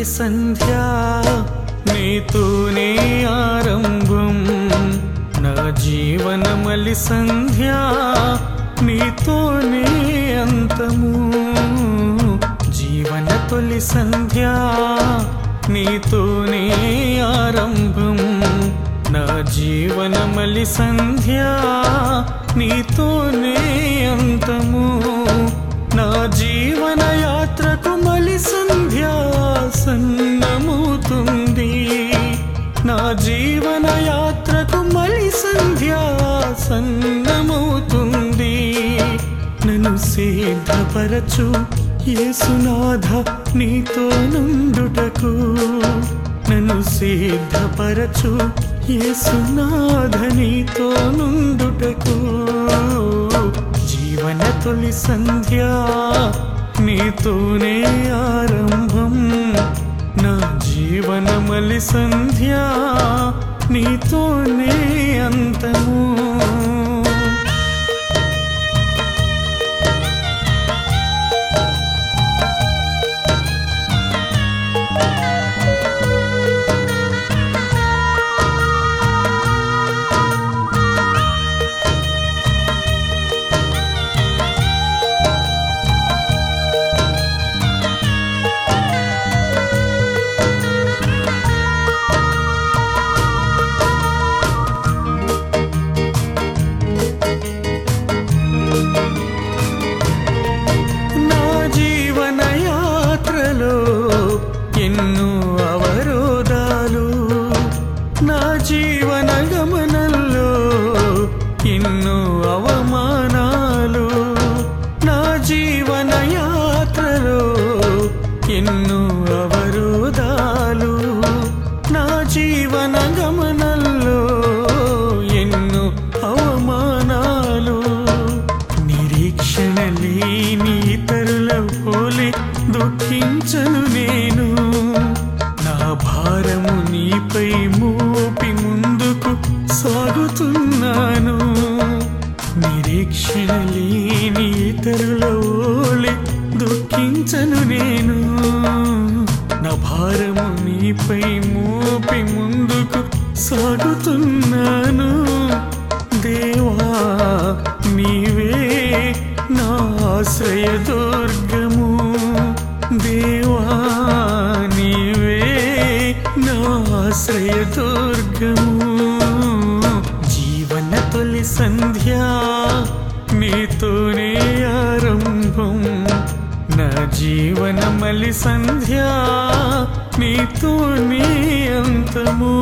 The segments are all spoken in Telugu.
తొలి సంధ్య నీతోనే ఆరంభం నా జీవనమలి సంధ్య నీతోనే అంతము జీవన తొలి సంధ్య నీతోనే ఆరంభం నా జీవనమలి సంధ్య నీతోనే అంతము నా జీవన యాత్రకు మలి సంధ్య సన్నమవుతుంది నా జీవన యాత్రకు మలి సంధ్య సన్నమవుతుంది నన్ను సిద్ధపరచు యేసునాథ నీతో నుండుటకు నన్ను సిద్ధపరచు యేసునాథ నీతో నుండుటకు జీవన తొలి సంధ్య నీతోనే ఆరంభం నా జీవనమలి సంధ్య నీతోనే అంతము నా జీవన యాత్రలో ఎన్నో అవరోధాలు నా జీవన గమనంలో ఎన్నో అవమానాలు నా జీవన యాత్రలో ఎన్నో అవరోధాలు నా జీవన గమనంలో ఎన్నో అవమానాలు నిరీక్షణ లేని ఇతరుల పోలే దుఃఖించను నేను నా భారము నీపై మోపి ముందుకు సాగుతున్నాను నిరీక్షణ లేని ఇతరుల ఓలే దుఃఖించను నేను నా భారము నీపై మోపి ముందుకు సాగుతున్నాను దేవా నీవే నా ఆశ్రయ దుర్గము దేవా నీవే నా ఆశ్రయ దుర్గము జీవన తొలి సంధ్య నీతోనే ఆరంభం నా జీవన మలి సంధ్య నీతోనే అంతము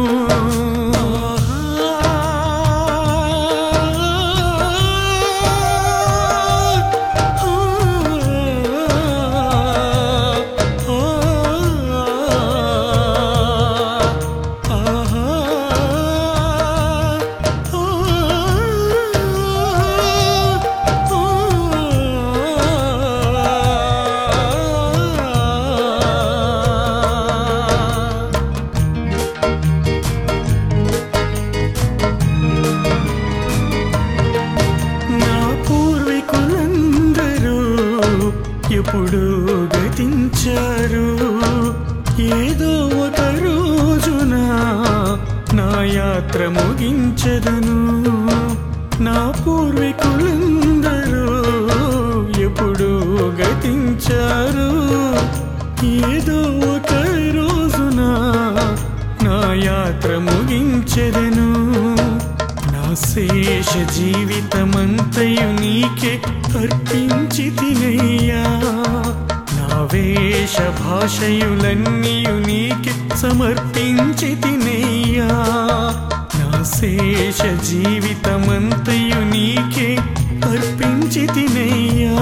నా పూర్వీకులందరూ ఎప్పుడు గతించారు ఏదో ఒక రోజున నా యాత్ర ముగించదను నా పూర్వీకులందరూ ఎప్పుడు గతించారు ఏదో ఒక రోజున నా యాత్ర ముగించెదను నా శేష జీవితమంతయు నీకే అర్పించి తినయ్యా నా వేష భాషయులన్నీయు నీకే సమర్పించి తినయ్యా నా శేష జీవితమంతయు నీకే అర్పించి తినయ్యా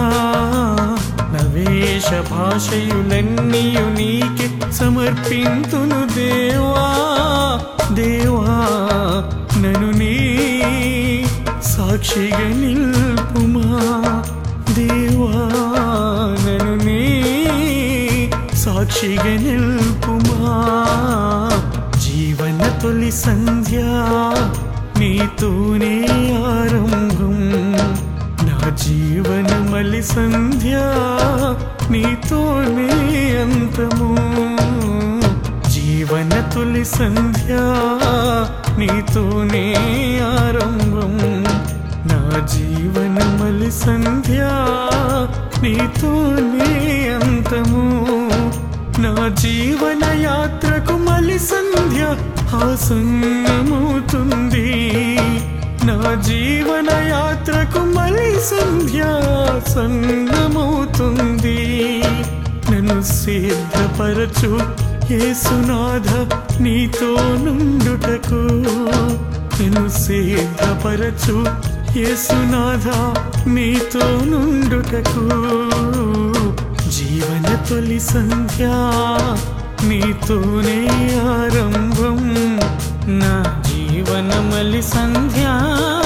నవేష భాషయులన్నీయు నీకే సమర్పింతును దేవా దేవా నను నీ సాక్షిగా నిల్పుమా దేవా నను నీ సాక్షిగా నిల్పుమా జీవన తొలి సంధ్య నీతోనే ఆరంభం నా జీవన మలి సంధ్య నీతోనే అంతము జీవన తొలి సంధ్య నీతోనే ఆరంభం నా జీవన మలి సంధ్య నీతోనే అంతము నా జీవన యాత్రకు మలి సంధ్య ఆసన్నమవుతుంది నా జీవన యాత్రకు మలి సంధ్య సన్నమవుతుంది నన్ను సిద్ధపరచు యేసునాథ నీతో నుండుటకు నన్ను సిద్ధపరచు యేసునాథ నీతో నుండుటకు జీవన తొలి సంధ్య నీతోనే ఆరంభం నా జీవన మలి సంధ్య